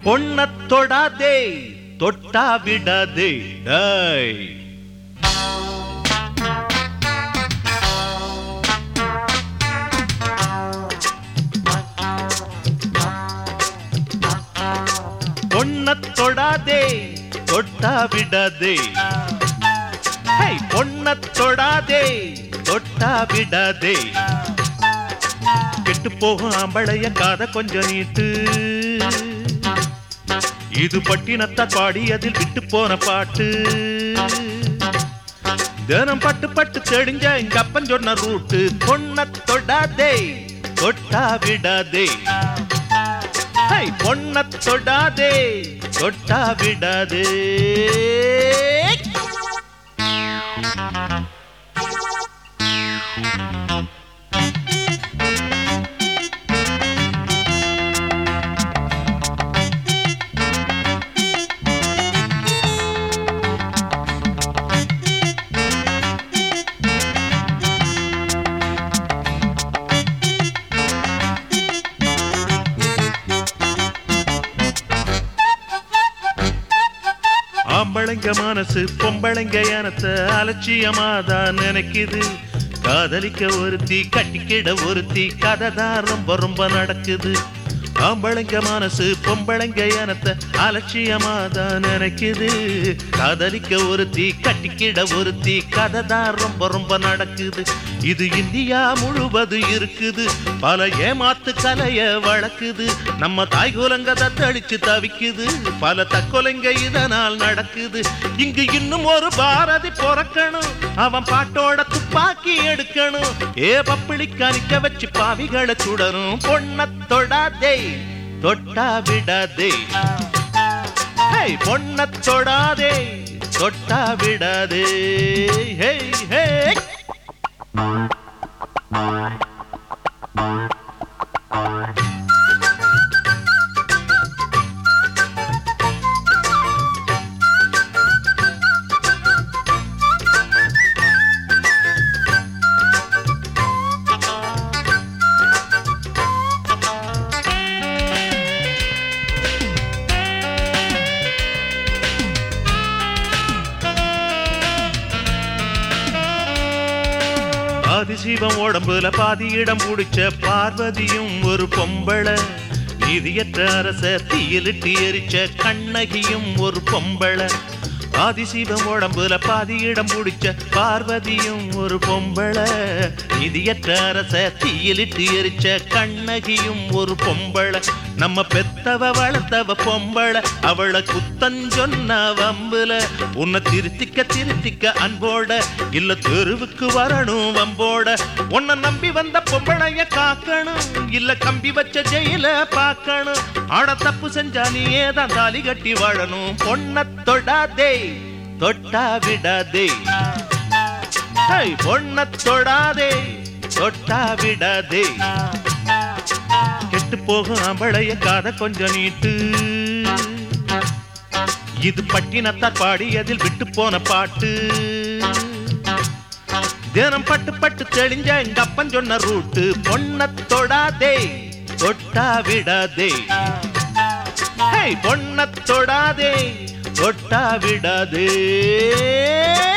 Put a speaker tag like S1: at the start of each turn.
S1: பொண்ண தொடாதே தொட்டா விடாதே டேய் பொண்ண தொடாதே தொட்டா விடாதே ஹே பொண்ண தொடாதே தொட்டா விடாதே கெட்டு போகும் ஆம்பளைய காத கொஞ்சம் நீட்டு இது பட்டினத்த பாடி அதில் விட்டு போன பாட்டு தினம் பட்டு பட்டு தெளிஞ்ச எங்க அப்பன் சொன்ன ரூட்டு பொண்ண தொடாதே தொட்டா விடாதே ஹை, பொண்ண தொடாதே தொட்டா விடாதே ஆம்பளைங்க மனசு பொம்பளைங்க எனத்த அலட்சியமாதான் நினைக்குது காதலிக்க ஒருத்தி கட்டிக்கிட ஒருத்தி கதை தான் ரொம்ப ரொம்ப நடக்குது ஆம்பளைங்க மனசு பொம்பளைங்க எனத்த அலட்சியமாதான் நினைக்குது காதலிக்க ஒருத்தி கட்டிக்கிட ஒருத்தி கதை தான் ரொம்ப ரொம்ப நடக்குது இது இந்தியா முழுவது இருக்குது பல ஏமாத்து கலைய வளர்க்குது நம்ம தாய்குலங்க தத்தளிச்சு தவிக்குது பல தற்கொலைங்க இதனால் நடக்குது இங்கு இன்னும் ஒரு பாரதி பிறக்கணும் அவன் பாட்டோட துப்பாக்கி எடுக்கணும் ஏ பப்பிளி கணிக்க வச்சு பாவிகளை சுடணும் பொண்ண தொடாதே தொட்டா விடாதே ஹே பொண்ண தொடாதே தொட்டா விடாதே ஹே ஹே ஆதிசிவம் உடம்புல பாதி இடம் பிடிச்ச பார்வதியும் ஒரு பொம்பளை நிதியற்ற அரச தீயிலிட்டு எரிச்ச கண்ணகியும் ஒரு பொம்பளை ஆதிசிவம் உடம்புல பாதி இடம் பிடிச்ச பார்வதியும் ஒரு பொம்பளை நிதியற்ற அரச தீயிலிட்டு எரிச்ச கண்ணகியும் ஒரு பொம்பளை நம்ம பெத்தவ வளர்த்தவ பொம்பளை அவளை குத்தஞ்சொன்ன வம்புல உன்னை திருத்திக்க திருத்திக்க அன்போட இல்ல தெருவுக்கு வரணும் வம்போட உன்னை நம்பி வந்த பொம்பளைய காக்கணும் இல்ல கம்பி வச்ச ஜெயில பார்க்கணும் ஆட தப்பு செஞ்சா நீயே தான் தாலி கட்டி வாழணும் பொண்ண தொடாதே தொட்டா விடாதே ஹை, பொண்ண தொடாதே தொட்டா விடாதே கெட்டு போகும் அம்பளைய காத கொஞ்சம் நீட்டு இது பட்டினத்தார் பாடி அதில் விட்டு போன பாட்டு தினம் பட்டு பட்டு தெளிஞ்ச எங்க அப்பன் சொன்ன ரூட்டு பொண்ண தொடாதே தொட்டா விடாதே ஹே பொண்ண தொடாதே தொட்டா விடாதே